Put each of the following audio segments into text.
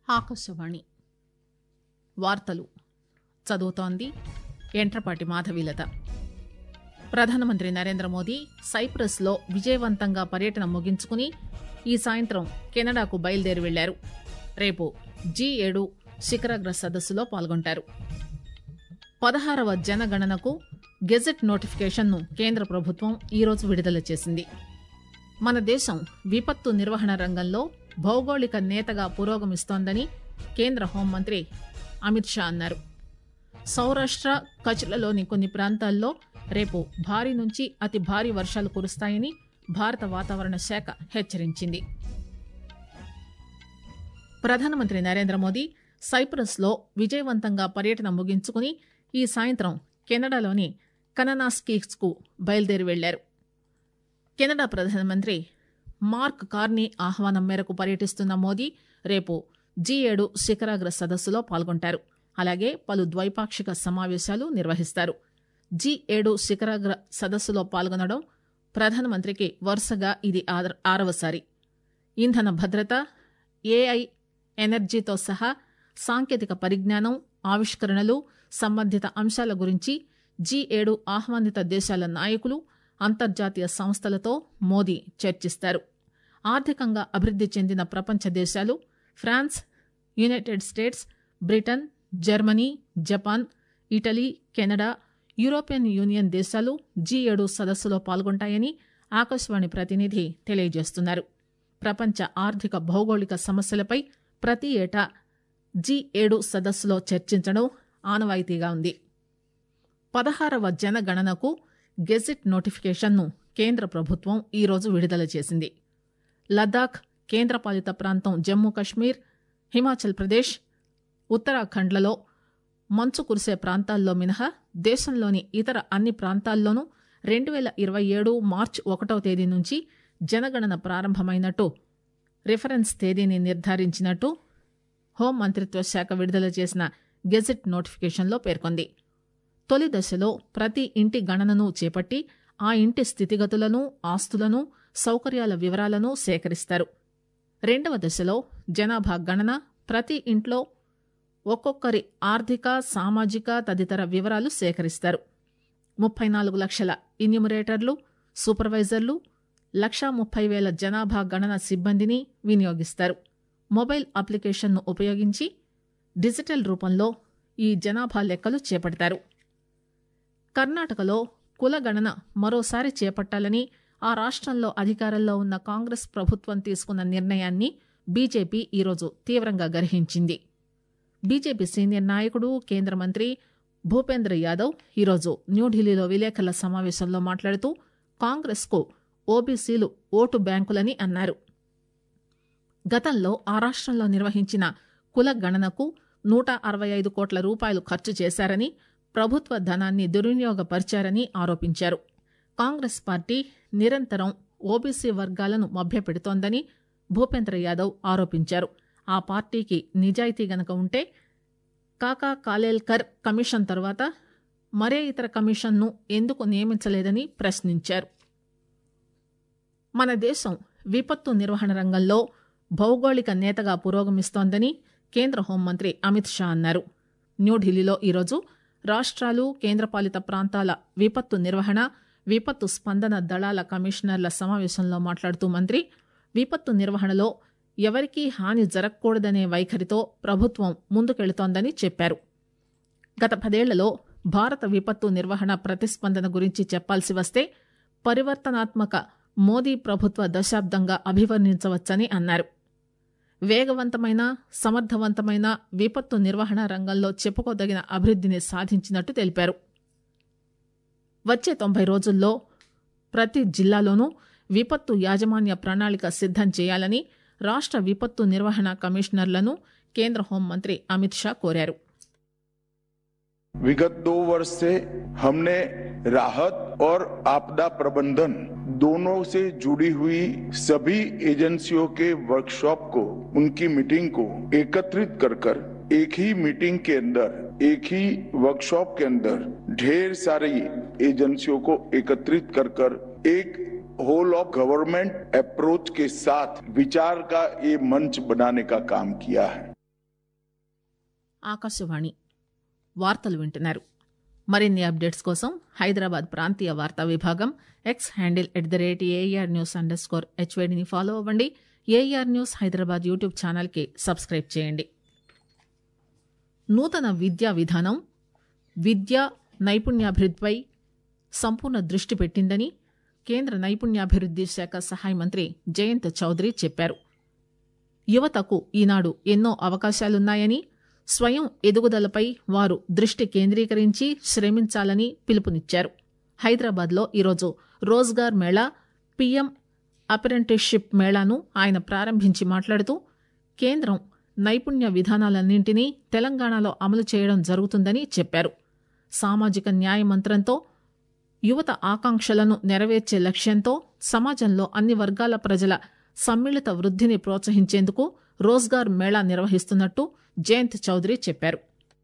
ఆకాశవాణి వార్తలు చదువుతోంది ఎంట్రపాటి మాధవీలత ప్రధానమంత్రి నరేంద్ర మోదీ సైప్రస్లో విజయవంతంగా పర్యటన ముగించుకుని ఈ సాయంత్రం కెనడాకు బయలుదేరి వెళ్లారు రేపు జీ ఏడు శిఖరాగ్ర సదస్సులో పాల్గొంటారు పదహారవ జనగణనకు గెజెట్ నోటిఫికేషన్ను కేంద్ర ప్రభుత్వం ఈరోజు విడుదల చేసింది మన దేశం విపత్తు నిర్వహణ రంగంలో భౌగోళిక నేతగా పురోగమిస్తోందని కేంద్ర హోంమంత్రి అమిత్ షా అన్నారు సౌరాష్ట్ర కచ్లలోని కొన్ని ప్రాంతాల్లో రేపు భారీ నుంచి అతి భారీ వర్షాలు కురుస్తాయని భారత వాతావరణ శాఖ హెచ్చరించింది ప్రధానమంత్రి నరేంద్ర మోదీ సైప్రస్లో విజయవంతంగా పర్యటన ముగించుకుని ఈ సాయంత్రం కెనడాలోని కననాస్కీస్ కు బయలుదేరి వెళ్లారు కెనడా ప్రధానమంత్రి మార్క్ కార్నీ ఆహ్వానం మేరకు పర్యటిస్తున్న మోదీ రేపు జీ ఏడు శిఖరాగ్ర సదస్సులో పాల్గొంటారు అలాగే పలు ద్వైపాక్షిక సమావేశాలు నిర్వహిస్తారు జీ ఏడు శిఖరాగ్ర సదస్సులో పాల్గొనడం ప్రధానమంత్రికి వరుసగా ఇది ఆర- ఆరవసారి ఇంధన భద్రత ఏఐ ఎనర్జీతో సహా సాంకేతిక పరిజ్ఞానం ఆవిష్కరణలు సంబంధిత అంశాల గురించి జీ ఏడు ఆహ్వానిత దేశాల నాయకులు అంతర్జాతీయ సంస్థలతో మోదీ చర్చిస్తారు ఆర్థికంగా అభివృద్ది చెందిన ప్రపంచ దేశాలు France United States Britain Germany Japan Italy Canada European Union దేశాలు జీ ఏడు సదస్సులో పాల్గొంటాయని ఆకాశవాణి ప్రతినిధి తెలియజేస్తున్నారు ప్రపంచ ఆర్థిక భౌగోళిక సమస్యలపై ప్రతి ఏటా జీ ఏడు సదస్సులో చర్చించడం ఆనవాయితీగా ఉంది పదహారవ జనగణనకు గెజిట్ నోటిఫికేషన్ను కేంద్ర ప్రభుత్వం ఈరోజు విడుదల చేసింది లద్దాఖ్ కేంద్రపాలిత ప్రాంతం జమ్మూ కశ్మీర్ హిమాచల్ ప్రదేశ్ ఉత్తరాఖండ్లలో మంచు కురిసే ప్రాంతాల్లో మినహా దేశంలోని ఇతర అన్ని ప్రాంతాల్లోనూ రెండు వేల ఇరవై ఏడు మార్చి ఒకటవ తేదీ నుంచి జనగణన ప్రారంభమైనట్టు రిఫరెన్స్ తేదీని నిర్ధారించినట్టు హోం మంత్రిత్వ శాఖ విడుదల చేసిన గెజిట్ నోటిఫికేషన్లో పేర్కొంది తొలి దశలో ప్రతి ఇంటి గణనను చేపట్టి ఆ ఇంటి స్థితిగతులను ఆస్తులను సౌకర్యాల వివరాలను సేకరిస్తారు రెండవ దశలో జనాభా గణన ప్రతి ఇంట్లో ఒక్కొక్కరి ఆర్థిక సామాజిక తదితర వివరాలు సేకరిస్తారు ముప్పై నాలుగు లక్షల ఇన్యూమరేటర్లు సూపర్వైజర్లు లక్షా ముప్పై వేల జనాభా గణన సిబ్బందిని వినియోగిస్తారు మొబైల్ అప్లికేషన్ను ఉపయోగించి డిజిటల్ రూపంలో ఈ జనాభా లెక్కలు చేపడతారు కర్ణాటకలో కులగణన మరోసారి చేపట్టాలని ఆ రాష్ట్రంలో అధికారంలో ఉన్న కాంగ్రెస్ ప్రభుత్వం తీసుకున్న నిర్ణయాన్ని బీజేపీ ఈరోజు తీవ్రంగా గర్హించింది బీజేపీ సీనియర్ నాయకుడు కేంద్ర మంత్రి భూపేంద్ర యాదవ్ ఈరోజు న్యూఢిల్లీలో విలేకరుల సమావేశంలో మాట్లాడుతూ కాంగ్రెస్కు ఓబీసీలు ఓటు బ్యాంకులని అన్నారు గతంలో ఆ రాష్ట్రంలో నిర్వహించిన కుల గణనకు నూట అరవై ఐదు కోట్ల రూపాయలు ఖర్చు చేశారని ప్రభుత్వ ధనాన్ని దుర్వినియోగపరిచారని ఆరోపించారు కాంగ్రెస్ పార్టీ నిరంతరం ఓబీసీ వర్గాలను మభ్యపెడుతోందని భూపేంద్ర యాదవ్ ఆరోపించారు ఆ పార్టీకి నిజాయితీ గనక ఉంటే కాకా కాలేల్కర్ కమిషన్ తర్వాత మరే ఇతర కమిషన్ను ఎందుకు నియమించలేదని ప్రశ్నించారు మన దేశం విపత్తు నిర్వహణ రంగంలో భౌగోళిక నేతగా పురోగమిస్తోందని కేంద్ర హోంమంత్రి అమిత్ షా అన్నారు న్యూఢిల్లీలో ఈరోజు రాష్ట్రాలు కేంద్రపాలిత ప్రాంతాల విపత్తు నిర్వహణ విపత్తు స్పందన దళాల కమిషనర్ల సమావేశంలో మాట్లాడుతూ మంత్రి విపత్తు నిర్వహణలో ఎవరికీ హాని జరగకూడదనే వైఖరితో ప్రభుత్వం ముందుకెళుతోందని చెప్పారు గత పదేళ్లలో భారత విపత్తు నిర్వహణ ప్రతిస్పందన గురించి చెప్పాల్సి వస్తే పరివర్తనాత్మక మోదీ ప్రభుత్వ దశాబ్దంగా అభివర్ణించవచ్చని అన్నారు వేగవంతమైన సమర్థవంతమైన విపత్తు నిర్వహణ రంగంలో చెప్పుకోదగిన అభివృద్ధిని సాధించినట్టు తెలిపారు వచ్చే తొంభై రోజుల్లో ప్రతి జిల్లాలోనూ విపత్తు యాజమాన్య ప్రణాళిక సిద్దం చేయాలని రాష్ట్ర విపత్తు నిర్వహణ కమిషనర్లను కేంద్ర హోంమంత్రి అమిత్ షా కోరారు विगत दो वर्ष से हमने राहत और आपदा प्रबंधन दोनों से जुड़ी हुई सभी एजेंसियों के वर्कशॉप को उनकी मीटिंग को एकत्रित कर कर एक ही मीटिंग के अंदर एक ही वर्कशॉप के अंदर ढेर सारी एजेंसियों को एकत्रित कर कर एक होल ऑफ गवर्नमेंट अप्रोच के साथ विचार का ये मंच बनाने का काम किया है ఆకాశవాణి వార్తలు వింటున్నారు మరిన్ని అప్డేట్స్ కోసం హైదరాబాద్ ప్రాంతీయ వార్తా విభాగం X handle at the rate AR news underscore స్కోర్ హెచ్వేడిని ఫాలో అవ్వండి ఏఆర్ న్యూస్ హైదరాబాద్ యూట్యూబ్ ఛానల్కి సబ్స్క్రైబ్ చేయండి నూతన విద్యా విధానం విద్య నైపుణ్యాభివృద్ధిపై సంపూర్ణ దృష్టి పెట్టిందని కేంద్ర నైపుణ్యాభివృద్ది శాఖ సహాయ మంత్రి జయంత్ చౌదరి చెప్పారు యువతకు ఈనాడు ఎన్నో అవకాశాలున్నాయని స్వయం ఎదుగుదలపై వారు దృష్టి కేంద్రీకరించి శ్రమించాలని పిలుపునిచ్చారు హైదరాబాద్లో ఈరోజు రోజ్గార్ మేళా పీఎం అప్రెంటిస్షిప్ మేళాను ఆయన ప్రారంభించి మాట్లాడుతూ కేంద్రం నైపుణ్య విధానాలన్నింటినీ తెలంగాణలో అమలు చేయడం జరుగుతుందని చెప్పారు సామాజిక న్యాయ మంత్రంతో యువత ఆకాంక్షలను నెరవేర్చే లక్ష్యంతో సమాజంలో అన్ని వర్గాల ప్రజల సమ్మిళిత వృద్ధిని ప్రోత్సహించేందుకు రోజ్గార్ మేళా నిర్వహిస్తున్నట్టు జయంత్ చౌదరి చెప్పారు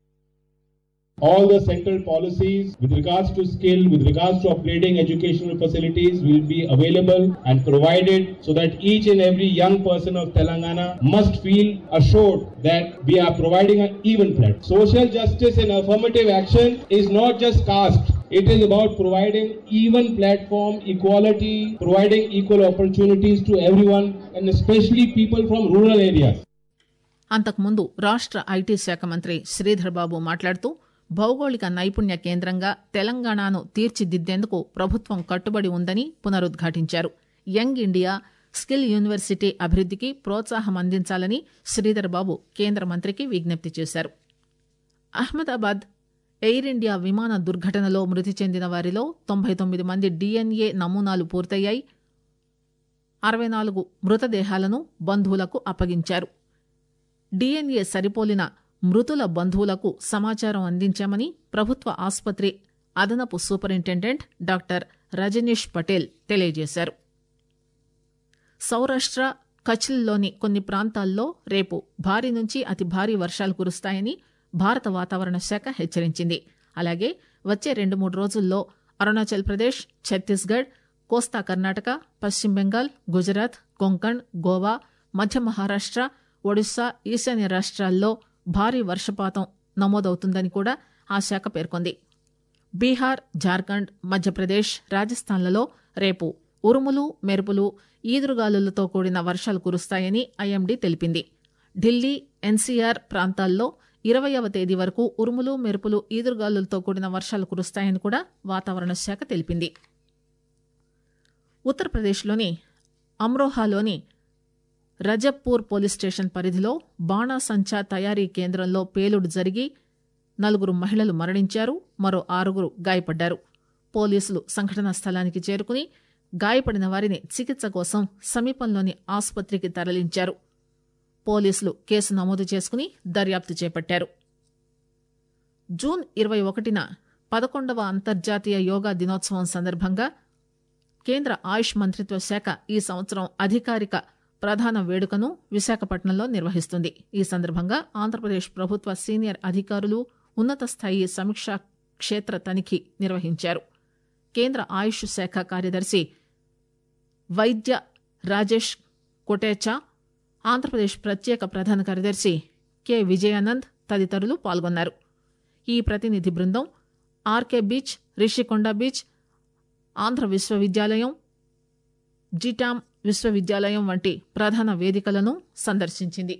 all the central policies with regards to skill, with regards to upgrading educational facilities will be available and provided so that each and every young person of Telangana must feel assured that we are providing an even platform. Social justice and affirmative action is not just caste. It is about providing even platform, equality, providing equal opportunities to everyone and especially people from rural areas. అంతకుముందు రాష్ట్ర IT శాఖ మంత్రి శ్రీధర్ బాబు మాట్లాడుతూ భౌగోళిక నైపుణ్య కేంద్రంగా తెలంగాణను తీర్చిదిద్దేందుకు ప్రభుత్వం కట్టుబడి ఉందని పునరుద్ఘాటించారు యంగ్ ఇండియా స్కిల్ యూనివర్సిటీ అభివృద్ధికి ప్రోత్సాహం అందించాలని శ్రీధర్ బాబు కేంద్ర మంత్రికి విజ్ఞప్తి చేశారు అహ్మదాబాద్ ఎయిర్ ఇండియా విమాన దుర్ఘటనలో మృతి చెందిన వారిలో తొంభై తొమ్మిది మంది డీఎన్ఏ నమూనాలు పూర్తయ్యాయి అరవై నాలుగు మృతదేహాలను బంధువులకు అప్పగించారు డీఎన్ఏ సరిపోలిన మృతుల బంధువులకు సమాచారం అందించామని ప్రభుత్వ ఆసుపత్రి అదనపు సూపరింటెండెంట్ డాక్టర్ రజనీష్ పటేల్ తెలియజేశారు సౌరాష్ట్ర కచ్ల్లోని కొన్ని ప్రాంతాల్లో రేపు భారీ నుంచి అతి భారీ వర్షాలు కురుస్తాయని భారత వాతావరణ శాఖ హెచ్చరించింది అలాగే వచ్చే రెండు మూడు రోజుల్లో అరుణాచల్ ప్రదేశ్ ఛత్తీస్గఢ్ కోస్తా కర్ణాటక పశ్చిమ బెంగాల్ గుజరాత్ కొంకణ్ గోవా మధ్య మహారాష్ట్ర ఒడిశా ఈశాన్య రాష్ట్రాల్లో భారీ వర్షపాతం నమోదవుతుందని కూడా ఆ శాఖ పేర్కొంది బీహార్ జార్ఖండ్ మధ్యప్రదేశ్ రాజస్థాన్లలో రేపు ఉరుములు మెరుపులు ఈదురుగాలులతో కూడిన వర్షాలు కురుస్తాయని ఐఎండీ తెలిపింది ఢిల్లీ ఎన్సీఆర్ ప్రాంతాల్లో ఇరవయవ తేదీ వరకు ఉరుములు మెరుపులు ఈదురుగాలులతో కూడిన వర్షాలు కురుస్తాయని కూడా వాతావరణ శాఖ తెలిపింది ఉత్తరప్రదేశ్లోని అమ్రోహాలోని రజప్పూర్ పోలీస్ స్టేషన్ పరిధిలో బాణాసంచా తయారీ కేంద్రంలో పేలుడు జరిగి నలుగురు మహిళలు మరణించారు మరో ఆరుగురు గాయపడ్డారు పోలీసులు సంఘటనా స్థలానికి చేరుకుని గాయపడిన వారిని చికిత్స కోసం సమీపంలోని ఆసుపత్రికి తరలించారు పోలీసులు కేసు నమోదు చేసుకుని దర్యాప్తు చేపట్టారు జూన్ ఇరవై ఒకటిన పదకొండవ అంతర్జాతీయ యోగా దినోత్సవం సందర్భంగా కేంద్ర ఆయుష్ మంత్రిత్వ శాఖ ఈ సంవత్సరం అధికారిక ప్రధాన వేడుకను విశాఖపట్నంలో నిర్వహిస్తుంది ఈ సందర్భంగా ఆంధ్రప్రదేశ్ ప్రభుత్వ సీనియర్ అధికారులు ఉన్నత స్థాయి సమీక్షా క్షేత్ర తనిఖీ నిర్వహించారు కేంద్ర ఆయుష్ శాఖ కార్యదర్శి వైద్య రాజేష్ కొటేచా ఆంధ్రప్రదేశ్ ప్రత్యేక ప్రధాన కార్యదర్శి కె విజయానంద్ తదితరులు పాల్గొన్నారు ఈ ప్రతినిధి బృందం RK beach Rushikonda beach Andhra విశ్వవిద్యాలయం జిటామ్ విశ్వవిద్యాలయం వంటి ప్రధాన వేదికలను సందర్శించింది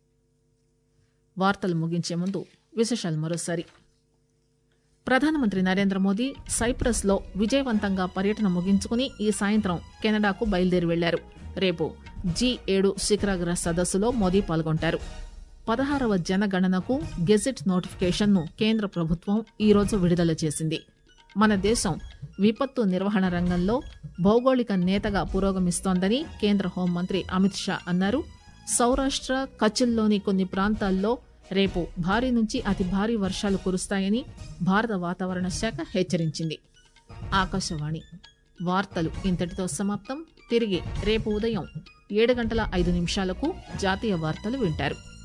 వార్తలు ముగించే ముందు విశేషాలు మరోసారి ప్రధానమంత్రి నరేంద్ర మోదీ సైప్రస్ లో విజయవంతంగా పర్యటన ముగించుకుని ఈ సాయంత్రం కెనడాకు బయలుదేరి వెళ్లారు రేపు జీ ఏడు శిఖరాగ్ర సదస్సులో మోదీ పాల్గొంటారు పదహారవ జనగణనకు గెజిట్ నోటిఫికేషన్ను కేంద్ర ప్రభుత్వం ఈరోజు విడుదల చేసింది మన దేశం విపత్తు నిర్వహణ రంగంలో భౌగోళిక నేతగా పురోగమిస్తోందని కేంద్ర హోంమంత్రి అమిత్ షా అన్నారు సౌరాష్ట్ర కచ్ల్లోని కొన్ని ప్రాంతాల్లో రేపు భారీ నుంచి అతి భారీ వర్షాలు కురుస్తాయని భారత వాతావరణ శాఖ హెచ్చరించింది ఆకాశవాణి వార్తలు ఇంతటితో సమాప్తం తిరిగి రేపు ఉదయం ఏడు గంటల ఐదు నిమిషాలకు జాతీయ వార్తలు వింటారు